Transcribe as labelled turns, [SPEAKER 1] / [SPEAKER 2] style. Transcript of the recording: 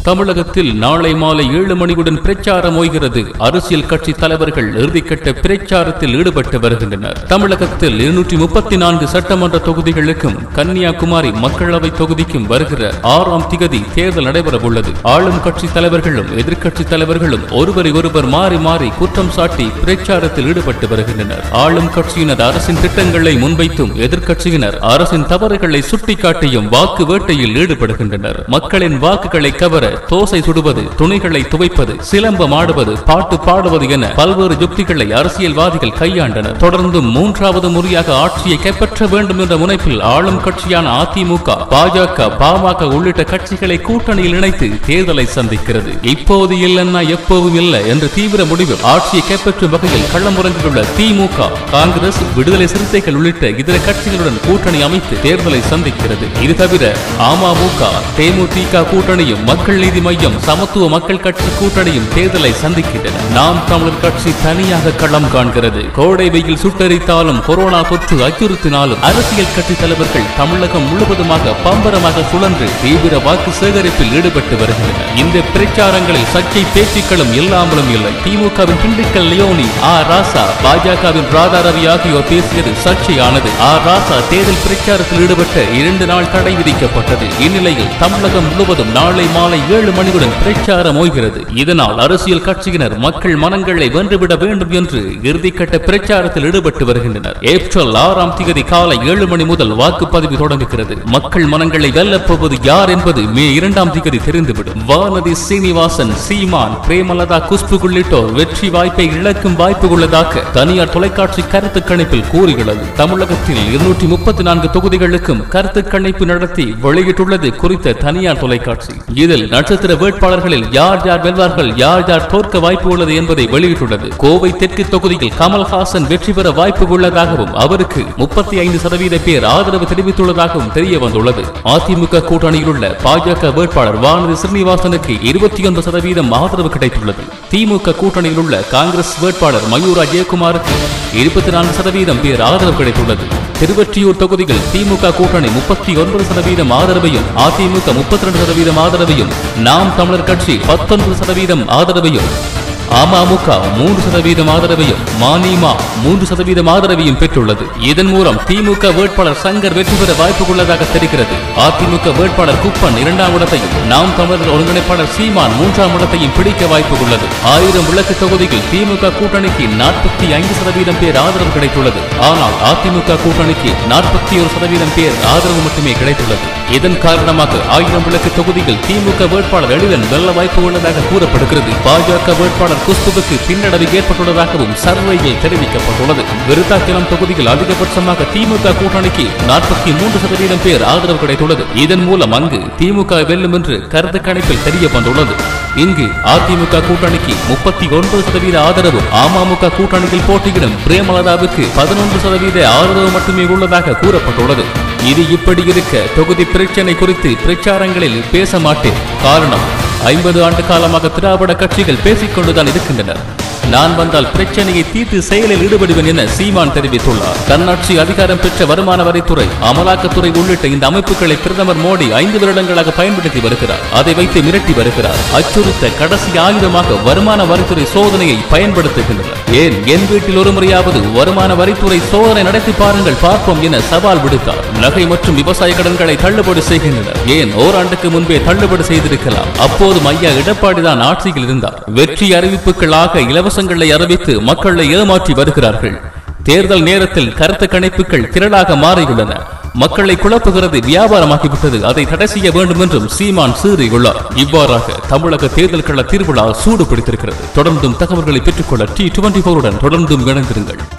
[SPEAKER 1] தமிழகத்தில் நாளை மாலை ஏழு மணியுடன் பிரச்சாரம் ஓய்கிறது அரசியல் கட்சி தலைவர்கள் இறுதிக்கட்ட பிரச்சாரத்தில் ஈடுபட்டு வருகின்றனர் தமிழகத்தில் இருநூற்றி முப்பத்தி நான்கு சட்டமன்ற தொகுதிகளுக்கும் கன்னியாகுமரி மக்களவை தொகுதிக்கும் வருகிற ஆறாம் திகதி தேர்தல் நடைபெற உள்ளது ஆளும் கட்சி தலைவர்களும் எதிர்க்கட்சி தலைவர்களும் ஒருவரை ஒருவர் மாறி மாறி குற்றம் சாட்டி பிரச்சாரத்தில் ஈடுபட்டு வருகின்றனர் ஆளும் கட்சியினர் அரசின் திட்டங்களை முன்வைத்தும் எதிர்க்கட்சியினர் அரசின் தவறுகளை சுட்டிக்காட்டியும் வாக்கு வேட்டையில் ஈடுபடுகின்றனர் மக்களின் வாக்குகளை கவர தோசை சுடுவது துணிகளை துவைப்பது சிலம்பம் ஆடுவது பாட்டு பாடுவது என பல்வேறு யுக்திகளை அரசியல்வாதிகள் கையாண்டனர் தொடர்ந்தும் மூன்றாவது முறையாக ஆட்சியை கைப்பற்ற வேண்டும் என்ற முனைப்பில் ஆளும் கட்சியான அதிமுக பாஜக பாமக உள்ளிட்ட கட்சிகளை கூட்டணியில் இணைத்து தேர்தலை சந்திக்கிறது இப்போது இல்லைன்னா எப்போதும் இல்லை என்ற தீவிர முடிவில் ஆட்சியை கைப்பற்றும் வகையில் களமுறங்கியுள்ள திமுக காங்கிரஸ் விடுதலை சிறுத்தைகள் உள்ளிட்ட இதர கட்சிகளுடன் கூட்டணி அமைத்து தேர்தலை சந்திக்கிறது இது தவிர அமமுக தேமுதிக கூட்டணியும் மக்கள் நீதி மையம் சமத்துவ மக்கள் கட்சி கூட்டணியும் தேர்தலை சந்திக்கின்றன நாம் தமிழர் கட்சி தனியாக களம் காண்கிறது கோடை வெயில் சுட்டரித்தாலும் கொரோனா தொற்று அச்சுறுத்தினாலும் அரசியல் கட்சி தலைவர்கள் தமிழகம் முழுவதுமாக பம்பரமாக சுழன்று தீவிர வாக்கு சேகரிப்பில் ஈடுபட்டு வருகின்றனர் இந்த பிரச்சாரங்களில் சர்ச்சை பேச்சுக்களும் இல்லாமலும் இல்லை திமுகவின் திண்டுக்கல் லியோனி ஆ ராசா பாஜகவின் ராதா ரவி ஆகியோர் பேசியது சர்ச்சையானது ஆ ராசா தேர்தல் பிரச்சாரத்தில் ஈடுபட்ட இரண்டு நாள் தடை விதிக்கப்பட்டது இந்நிலையில் தமிழகம் முழுவதும் நாளை மாலை ஏழு மணியுடன் பிரச்சாரம் ஓய்கிறது இதனால் அரசியல் கட்சியினர் மக்கள் மனங்களை வென்றுவிட வேண்டும் என்று இறுதிக்கட்ட பிரச்சாரத்தில் ஈடுபட்டு வருகின்றனர் ஏப்ரல் ஆறாம் தேதி காலை ஏழு மணி முதல் வாக்குப்பதிவு தொடங்குகிறது மக்கள் மனங்களை வெல்லப் போவது யார் என்பது மே இரண்டாம் தேதி தெரிந்துவிடும் வானதி சீனிவாசன் சீமான் பிரேமலதா குஷ்பு உள்ளிட்டோர் வெற்றி வாய்ப்பை இழக்கும் வாய்ப்பு உள்ளதாக தனியார் தொலைக்காட்சி கருத்து கணிப்பில் கூறுகிறது தமிழகத்தில் இருநூற்றி முப்பத்தி நான்கு தொகுதிகளுக்கும் கருத்து கணிப்பு நடத்தி வெளியிட்டுள்ளது குறித்த தனியார் தொலைக்காட்சி இதில் நட்சத்திர வேட்பாளர்களில் யார் யார் வெல்வார்கள் யார் யார் தோற்க வாய்ப்பு உள்ளது என்பதை வெளியிட்டுள்ளது கோவை தெற்கு தொகுதியில் கமல்ஹாசன் வெற்றி பெற வாய்ப்பு உள்ளதாகவும் அவருக்கு முப்பத்தி ஐந்து சதவீத பேர் ஆதரவு தெரிவித்துள்ளதாகவும் தெரிய வந்துள்ளது அதிமுக கூட்டணியில் உள்ள பாஜக வேட்பாளர் வானதி ஸ்ரீனிவாசனுக்கு இருபத்தி ஒன்பது சதவீதம் ஆதரவு கிடைத்துள்ளது திமுக கூட்டணியில் உள்ள காங்கிரஸ் வேட்பாளர் மயூரா ஜெயக்குமாருக்கு இருபத்தி நான்கு சதவீதம் பேர் ஆதரவு கிடைத்துள்ளது திருவொற்றியூர் தொகுதியில் திமுக கூட்டணி முப்பத்தி ஒன்பது சதவீதம் ஆதரவையும் அதிமுக முப்பத்தி ரெண்டு சதவீதம் ஆதரவையும் நாம் தமிழர் கட்சி பத்தொன்பது சதவீதம் ஆதரவையும் அமமுக மூன்று சதவீதம் ஆதரவையும் மநீமா மூன்று சதவீதம் ஆதரவையும் பெற்றுள்ளது இதன் மூலம் திமுக வேட்பாளர் சங்கர் வெற்றி பெற வாய்ப்பு உள்ளதாக தெரிகிறது அதிமுக வேட்பாளர் குப்பன் இரண்டாம் இடத்தையும் நாம் தமிழர் ஒருங்கிணைப்பாளர் சீமான் மூன்றாம் இடத்தையும் பிடிக்க வாய்ப்பு உள்ளது ஆயிரம் விளக்கு தொகுதியில் திமுக கூட்டணிக்கு நாற்பத்தி ஐந்து சதவீதம் பேர் ஆதரவு கிடைத்துள்ளது ஆனால் அதிமுக கூட்டணிக்கு நாற்பத்தி ஒரு சதவீதம் பேர் ஆதரவு மட்டுமே கிடைத்துள்ளது இதன் காரணமாக ஆயிரம் விளக்கு தொகுதியில் திமுக வேட்பாளர் எளிதன் வெல்ல வாய்ப்பு உள்ளதாக கூறப்படுகிறது பாஜக வேட்பாளர் குஷ்புவுக்கு பின்னடைவு ஏற்பட்டுள்ளதாகவும் சர்வேயில் தெரிவிக்கப்பட்டுள்ளது விருத்தாச்சலம் தொகுதியில் அதிகபட்சமாக திமுக கூட்டணிக்கு நாற்பத்தி மூன்று சதவீதம் பேர் ஆதரவு கிடைத்துள்ளது இதன் மூலம் அங்கு திமுக வெல்லும் என்று கருத்து கணிப்பில் தெரிய வந்துள்ளது இங்கு அதிமுக கூட்டணிக்கு முப்பத்தி ஒன்பது சதவீத ஆதரவும் அமமுக கூட்டணியில் போட்டியிடும் பிரேமலதாவுக்கு பதினொன்று சதவீத ஆதரவு மட்டுமே உள்ளதாக கூறப்பட்டுள்ளது இது இப்படி இருக்க தொகுதி பிரச்சனை குறித்து பிரச்சாரங்களில் பேச மாட்டேன் காரணம் ஐம்பது ஆண்டு காலமாக திராவிட கட்சிகள் பேசிக் கொண்டுதான் இருக்கின்றனர் நான் வந்தால் பிரச்சனையை தீர்த்து செயலில் ஈடுபடுவேன் என சீமான் தெரிவித்துள்ளார் தன்னாட்சி அதிகாரம் பெற்ற வருமான வரித்துறை அமலாக்கத்துறை உள்ளிட்ட இந்த அமைப்புகளை பிரதமர் மோடி ஐந்து வருடங்களாக பயன்படுத்தி வருகிறார் அதை வைத்து மிரட்டி வருகிறார் அச்சுறுத்த கடைசி ஆயுதமாக வருமான வரித்துறை சோதனையை பயன்படுத்துகின்றனர் ஏன் என் வீட்டில் ஒரு முறையாவது வருமான வரித்துறை சோதனை நடத்தி பாருங்கள் பார்ப்போம் என சவால் விடுத்தார் நகை மற்றும் விவசாய கடன்களை தள்ளுபடி செய்கின்றனர் ஏன் ஓராண்டுக்கு முன்பே தள்ளுபடி செய்திருக்கலாம் அப்போதும் ஐயா எடப்பாடி தான் ஆட்சியில் இருந்தார் வெற்றி அறிவிப்புகளாக இலவசங்களை அறிவித்து மக்களை ஏமாற்றி வருகிறார்கள் தேர்தல் நேரத்தில் கருத்து கணிப்புகள் திரளாக மாறியுள்ளன மக்களை குழப்புகிறது வியாபாரமாகிவிட்டது அதை தடை செய்ய வேண்டும் என்றும் சீமான் சீறியுள்ளார் இவ்வாறாக தமிழக தேர்தல் கள திருவிழா சூடு பிடித்திருக்கிறது தொடர்ந்தும் தகவல்களை பெற்றுக்கொள்ள டி டுவெண்டி தொடர்ந்தும் இணைந்திருங்கள்